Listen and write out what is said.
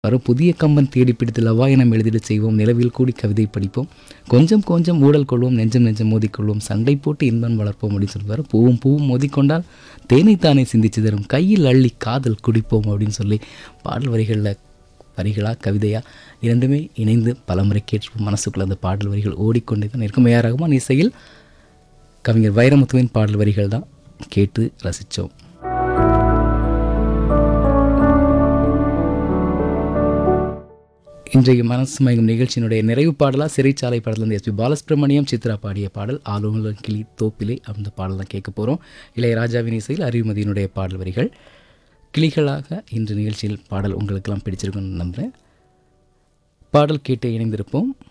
வர புதிய கம்பன் தேடி பிடித்து லவாயனம் எழுதிடச் செய்வோம் நிலவில் கூடி கவிதை படிப்போம் கொஞ்சம் கொஞ்சம் ஊடல் கொள்வோம் நெஞ்சம் நெஞ்சம் மோதிக்கொள்வோம் சண்டை போட்டு இன்பம் வளர்ப்போம் அப்படின்னு சொல்லுவார் பூவும் பூவும் மோதிக்கொண்டால் தேனை தானே சிந்திச்சு தரும் கையில் அள்ளி காதல் குடிப்போம் அப்படின்னு சொல்லி பாடல் வரிகளில் வரிகளா கவிதையா இரண்டுமே இணைந்து பலமுறை கேட்டு மனசுக்குள்ள அந்த பாடல் வரிகள் ஓடிக்கொண்டே தான் இருக்கும் ஏஆர் ரகுமான் இசையில் கவிஞர் வைரமுத்துவின் பாடல் வரிகள் தான் கேட்டு ரசித்தோம் இன்றைய மனசு மயங்கும் நிகழ்ச்சியினுடைய நிறைவு பாடலாக சிறைச்சாலை பாடலேருந்து எஸ்பி பாலசுப்ரமணியம் சித்ரா பாடிய பாடல் ஆலோலம் கிளி தோப்பிலே அந்த பாடல் தான் கேட்க போகிறோம் இளையராஜாவின் இசையில் அறிவுமதியினுடைய பாடல் வரிகள் கிளிகளாக இன்று நிகழ்ச்சியில் பாடல் உங்களுக்கெல்லாம் பிடிச்சிருக்குன்னு நம்புகிறேன் பாடல் கேட்டு இணைந்திருப்போம்